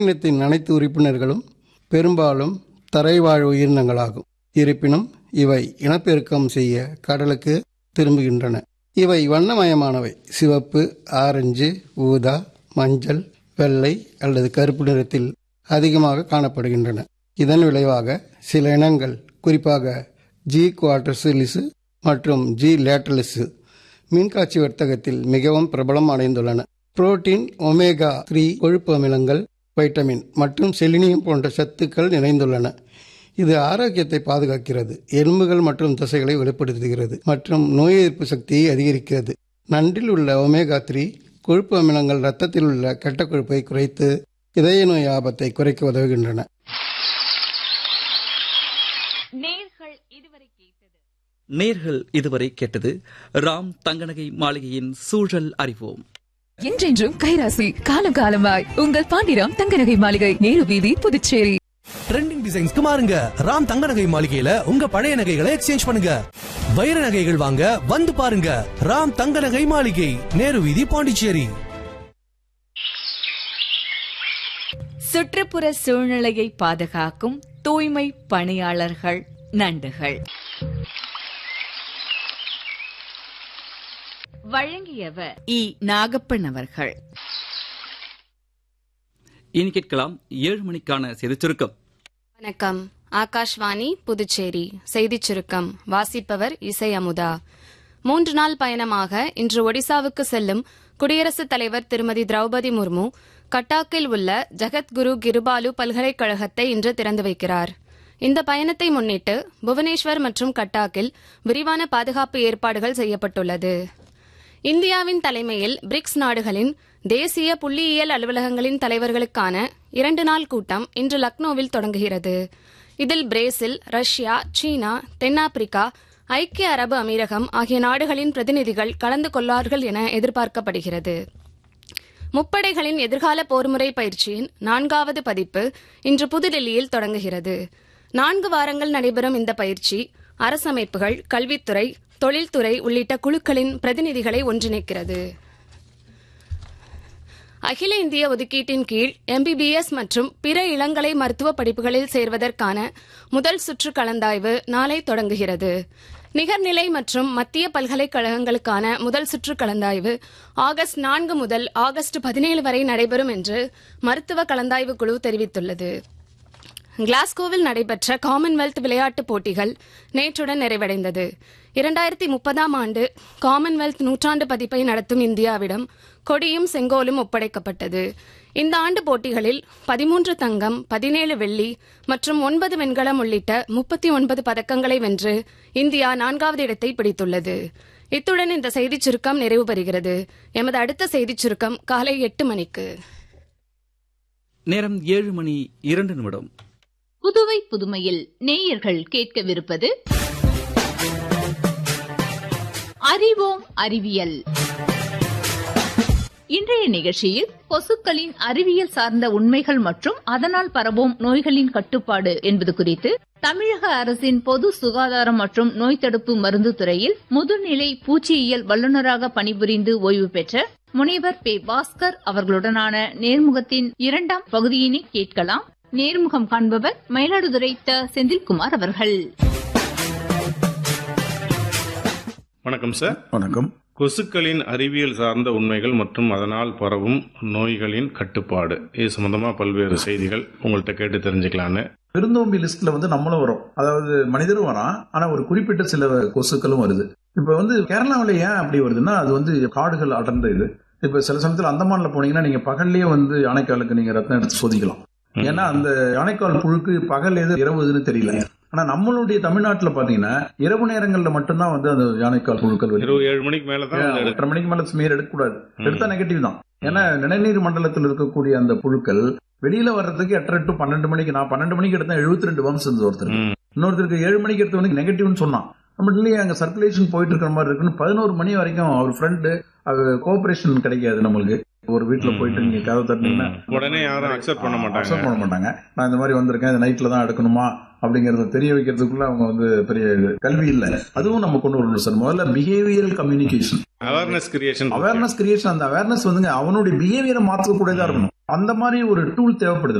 இனத்தின் அனைத்து உறுப்பினர்களும் பெரும்பாலும் தரைவாழ் உயிரினங்களாகும் இருப்பினும் இவை இனப்பெருக்கம் செய்ய கடலுக்கு திரும்புகின்றன இவை வண்ணமயமானவை சிவப்பு ஆரஞ்சு ஊதா மஞ்சள் வெள்ளை அல்லது கருப்பு நிறத்தில் அதிகமாக காணப்படுகின்றன இதன் விளைவாக சில இனங்கள் குறிப்பாக ஜி குவார்டர்சிலிசு மற்றும் ஜி லேட்டலிசு மீன்காட்சி வர்த்தகத்தில் மிகவும் பிரபலம் அடைந்துள்ளன புரோட்டீன் ஒமேகா த்ரீ கொழுப்பு அமிலங்கள் வைட்டமின் மற்றும் செலினியம் போன்ற சத்துக்கள் நிறைந்துள்ளன இது ஆரோக்கியத்தை பாதுகாக்கிறது எலும்புகள் மற்றும் தசைகளை வெளிப்படுத்துகிறது மற்றும் நோய் எதிர்ப்பு சக்தியை அதிகரிக்கிறது நண்டில் உள்ள ஒமேகா த்ரீ கொழுப்பு அமிலங்கள் இரத்தத்தில் உள்ள கெட்ட கொழுப்பை குறைத்து இதய நோய் ஆபத்தை குறைக்க உதவுகின்றன நேர்கள் இதுவரை கேட்டது நேர்கள் இதுவரை கேட்டது ராம் தங்கநகை மாளிகையின் சூழல் அறிவோம் என்றென்றும் கைராசி காலம் காலமாய் உங்கள் பாண்டிராம் தங்கநகை மாளிகை நேரு வீதி புதுச்சேரி ட்ரெண்டிங் டிசைன்ஸ்க்கு மாறுங்க ராம் தங்க நகை மாளிகையில உங்க பழைய நகைகளை எக்ஸ்சேஞ்ச் பண்ணுங்க வைர நகைகள் வாங்க வந்து பாருங்க ராம் தங்க நகை மாளிகை நேரு வீதி பாண்டிச்சேரி சுற்றுப்புற சூழ்நிலையை பாதுகாக்கும் தூய்மை பணியாளர்கள் நண்டுகள் வழங்கியவர் இ நாகப்பன் அவர்கள் இனி கேட்கலாம் ஏழு மணிக்கான செய்திச் சுருக்கம் வணக்கம் ஆகாஷ்வாணி புதுச்சேரி செய்திச் சுருக்கம் வாசிப்பவர் இசை அமுதா மூன்று நாள் பயணமாக இன்று ஒடிசாவுக்கு செல்லும் குடியரசுத் தலைவர் திருமதி திரௌபதி முர்மு கட்டாக்கில் உள்ள ஜகத்குரு கிருபாலு பல்கலைக்கழகத்தை இன்று திறந்து வைக்கிறார் இந்த பயணத்தை முன்னிட்டு புவனேஸ்வர் மற்றும் கட்டாக்கில் விரிவான பாதுகாப்பு ஏற்பாடுகள் செய்யப்பட்டுள்ளது இந்தியாவின் தலைமையில் பிரிக்ஸ் நாடுகளின் தேசிய புள்ளியியல் அலுவலகங்களின் தலைவர்களுக்கான இரண்டு நாள் கூட்டம் இன்று லக்னோவில் தொடங்குகிறது இதில் பிரேசில் ரஷ்யா சீனா தென்னாப்பிரிக்கா ஐக்கிய அரபு அமீரகம் ஆகிய நாடுகளின் பிரதிநிதிகள் கலந்து கொள்வார்கள் என எதிர்பார்க்கப்படுகிறது முப்படைகளின் எதிர்கால போர்முறை பயிற்சியின் நான்காவது பதிப்பு இன்று புதுடெல்லியில் தொடங்குகிறது நான்கு வாரங்கள் நடைபெறும் இந்த பயிற்சி அரசமைப்புகள் கல்வித்துறை தொழில்துறை உள்ளிட்ட குழுக்களின் பிரதிநிதிகளை ஒன்றிணைக்கிறது அகில இந்திய ஒதுக்கீட்டின் கீழ் எம்பிபிஎஸ் மற்றும் பிற இளங்கலை மருத்துவ படிப்புகளில் சேர்வதற்கான முதல் சுற்று கலந்தாய்வு நாளை தொடங்குகிறது நிகர்நிலை மற்றும் மத்திய பல்கலைக்கழகங்களுக்கான முதல் சுற்று கலந்தாய்வு ஆகஸ்ட் நான்கு முதல் ஆகஸ்ட் பதினேழு வரை நடைபெறும் என்று மருத்துவ கலந்தாய்வு குழு தெரிவித்துள்ளது கிளாஸ்கோவில் நடைபெற்ற காமன்வெல்த் விளையாட்டுப் போட்டிகள் நேற்றுடன் நிறைவடைந்தது இரண்டாயிரத்தி முப்பதாம் ஆண்டு காமன்வெல்த் நூற்றாண்டு பதிப்பை நடத்தும் இந்தியாவிடம் கொடியும் செங்கோலும் ஒப்படைக்கப்பட்டது இந்த ஆண்டு போட்டிகளில் பதிமூன்று தங்கம் பதினேழு வெள்ளி மற்றும் ஒன்பது வெண்கலம் உள்ளிட்ட முப்பத்தி ஒன்பது பதக்கங்களை வென்று இந்தியா நான்காவது இடத்தை பிடித்துள்ளது இத்துடன் இந்த செய்திச் சுருக்கம் நிறைவு பெறுகிறது எமது அடுத்த செய்திச் சுருக்கம் காலை எட்டு மணிக்கு நேரம் ஏழு மணி இரண்டு நிமிடம் புதுவை புதுமையில் நேயர்கள் கேட்கவிருப்பது அறிவோம் அறிவியல் இன்றைய நிகழ்ச்சியில் கொசுக்களின் அறிவியல் சார்ந்த உண்மைகள் மற்றும் அதனால் பரவும் நோய்களின் கட்டுப்பாடு என்பது குறித்து தமிழக அரசின் பொது சுகாதாரம் மற்றும் நோய் தடுப்பு மருந்து துறையில் முதுநிலை பூச்சியியல் வல்லுநராக பணிபுரிந்து ஓய்வு பெற்ற முனைவர் பே பாஸ்கர் அவர்களுடனான நேர்முகத்தின் இரண்டாம் பகுதியினை கேட்கலாம் நேர்முகம் காண்பவர் மயிலாடுதுறை த செந்தில்குமார் அவர்கள் வணக்கம் சார் வணக்கம் கொசுக்களின் அறிவியல் சார்ந்த உண்மைகள் மற்றும் அதனால் பரவும் நோய்களின் கட்டுப்பாடு இது சம்பந்தமா பல்வேறு செய்திகள் உங்கள்கிட்ட கேட்டு தெரிஞ்சுக்கலான்னு விருந்தோம்பி லிஸ்ட்ல வந்து நம்மளும் வரும் அதாவது மனிதரும் வரான் ஆனா ஒரு குறிப்பிட்ட சில கொசுக்களும் வருது இப்ப வந்து கேரளாவில் ஏன் அப்படி வருதுன்னா அது வந்து காடுகள் அடர்ந்த இது இப்ப சில சமயத்தில் அந்தமான்ல போனீங்கன்னா நீங்க பகல்லேயே வந்து யானைக்காலுக்கு நீங்க ரத்தம் எடுத்து சோதிக்கலாம் ஏன்னா அந்த யானைக்கால் புழுக்கு பகல் எது இரவு எதுன்னு தெரியல ஆனா நம்மளுடைய தமிழ்நாட்டுல பாத்தீங்கன்னா இரவு நேரங்கள்ல மட்டும்தான் வந்து அந்த யானைக்கால் புழுக்கள் வருது இருபது ஏழு மணிக்கு மேல தான் ஏன், எட்டரை மணிக்கு மேல ஸ்மீர் எடுக்கக்கூடாது எடுத்தா நெகட்டிவ் தான் ஏன்னா நிணநீர் மண்டலத்தில் இருக்கக்கூடிய அந்த புழுக்கள் வெளியில வர்றதுக்கு எட்டரை டு பன்னெண்டு மணிக்கு நான் பன்னெண்டு மணிக்கு எடுத்தேன் எழுபத்தி ரெண்டு வம்ஸ் இருந்தது ஒருத்தர் ம். இன்னொருத்தருக்கு ஏழு மணிக்கு எடுத்தவனுக்கு நெகட்டிவ்னு சொன்னான் நம்ம இல்லையே அங்க சர்க்குலேஷன் போயிட்டு இருக்கிற மாதிரி இருக்குன்னு பதினோரு மணி வரைக்கும் அவர் ஃப்ரெண்டு அது கோஆபரேஷன் கிடைக்காது நம்மளுக்கு ஒரு வீட்டுல போயிட்டு நீங்க கதை தட்டினீங்கன்னா ம். உடனே யாரும் அக்செப்ட் பண்ண accept மாட்டாங்க பண்ண மாட்டாங்க நான் இந்த மாதிரி வந்திருக்கேன் இது நைட்ல தான் எடுக்கணுமா அப்படிங்கறத தெரிய வைக்கிறதுக்குள்ள அவங்க வந்து பெரிய இது. கல்வி இல்ல அதுவும் நம்ம கொண்டு வரணும் சார் முதல்ல behavioural communication awareness creation awareness creation அந்த அவேர்னஸ் வந்துங்க அவனுடைய பிஹேவியரை மாற்றக்கூடியதா இருக்கணும் அந்த மாதிரி ஒரு டூல் தேவைப்படுது